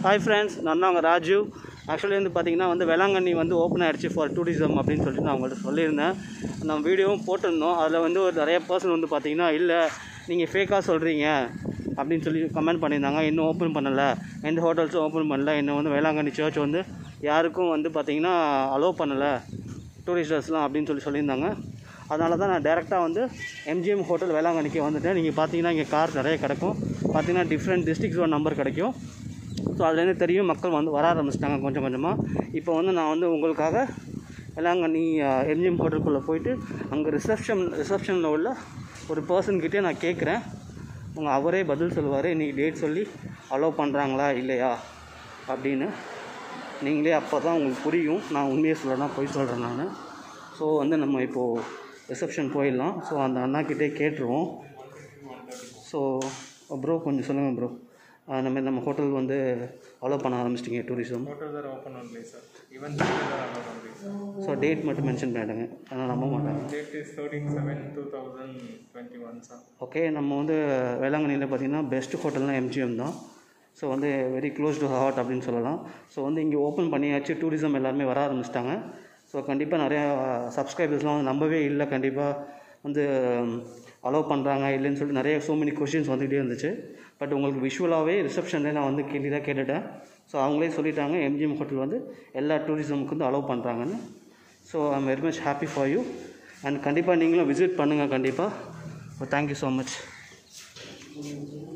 Hi friends நான் தான் உங்கள் ராஜு ஆக்சுவலி வந்து பார்த்தீங்கன்னா வந்து வேளாங்கண்ணி வந்து ஓப்பன் ஆயிடுச்சு ஃபார் டூரிசம் அப்படின்னு சொல்லிட்டு நான் உங்கள்கிட்ட சொல்லியிருந்தேன் நம்ம வீடியோவும் போட்டிருந்தோம் அதில் வந்து ஒரு நிறைய பர்சன் வந்து பார்த்தீங்கன்னா இல்லை நீங்கள் ஃபேக்காக சொல்கிறீங்க அப்படின்னு சொல்லி கமெண்ட் பண்ணியிருந்தாங்க இன்னும் ஓப்பன் பண்ணலை எந்த ஹோட்டல்ஸும் ஓப்பன் பண்ணல இன்னும் வந்து வேளாங்கண்ணி சர்ச் வந்து யாருக்கும் வந்து பார்த்தீங்கன்னா அலோவ் பண்ணலை டூரிஸ்டர்ஸ்லாம் அப்படின்னு சொல்லி சொல்லியிருந்தாங்க அதனால தான் நான் டேரெக்டாக வந்து எம்ஜிஎம் ஹோட்டல் வேளாங்கண்ணிக்கு வந்துட்டேன் நீங்கள் பார்த்தீங்கன்னா இங்கே கார் நிறைய கிடைக்கும் பார்த்தீங்கன்னா டிஃப்ரெண்ட் டிஸ்ட்ரிக்ஸோட நம்பர் கிடைக்கும் ஸோ அதுலேருந்து தெரியும் மக்கள் வந்து வர ஆரம்பிச்சிட்டாங்க கொஞ்சம் கொஞ்சமாக இப்போ வந்து நான் வந்து உங்களுக்காக வேளாங்கண்ணி எம்ஜிஎம் ஹோட்டலுக்குள்ளே போயிட்டு அங்கே ரிசப்ஷன் ரிசப்ஷனில் உள்ள ஒரு பர்சன்கிட்டே நான் கேட்குறேன் உங்கள் அவரே பதில் சொல்லுவார் இன்றைக்கி டேட் சொல்லி அலோவ் பண்ணுறாங்களா இல்லையா அப்படின்னு நீங்களே அப்போ தான் உங்களுக்கு புரியும் நான் உண்மையை சொல்லனா போய் சொல்கிறேன் நான் ஸோ வந்து நம்ம இப்போது ரிசப்ஷன் போயிடலாம் ஸோ அந்த அண்ணாக்கிட்டே கேட்டுருவோம் ஸோ ப்ரோ கொஞ்சம் சொல்லுங்கள் ப்ரோ இந்த மாதிரி நம்ம ஹோட்டல் வந்து அலோவ் பண்ண ஆரம்பிச்சிட்டிங்க tourism Hotels are open only, sir. Even churches are allowed only, sir. So date மட்டும் மென்ஷன் பண்ணிடுங்க அதனால் நம்ப மாட்டாங்க Date is 13 7 2021, sir. ஓகே நம்ம வந்து வேளாங்கண்ணியில் பார்த்தீங்கன்னா பெஸ்ட் ஹோட்டல்னால் எம்ஜிஎம் தான் ஸோ வந்து வெரி க்ளோஸ் டு ஹார்ட் அப்படின்னு சொல்லலாம் ஸோ வந்து இங்கே ஓப்பன் பண்ணியாச்சு டூரிசம் எல்லாருமே வர ஆரம்பிச்சிட்டாங்க ஸோ கண்டிப்பாக நிறையா சப்ஸ்கிரைபர்ஸ்லாம் வந்து நம்பவே இல்லை கண்டிப்பாக வந்து அலோவ் பண்ணுறாங்க இல்லைன்னு சொல்லிட்டு நிறைய ஸோ மெனி கொஷின்ஸ் வந்துகிட்டே இருந்துச்சு பட் உங்களுக்கு விஷுவலாகவே ரிசப்ஷன்லேயே நான் வந்து கேள்வி தான் கேட்டுட்டேன் ஸோ அவங்களே சொல்லிட்டாங்க எம்ஜிஎம் ஹோட்டல் வந்து எல்லா டூரிசமுக்கு வந்து அலோவ் பண்ணுறாங்கன்னு so I'm very much happy for you and கண்டிப்பாக நீங்களும் விசிட் பண்ணுங்கள் கண்டிப்பாக தேங்க்யூ ஸோ மச்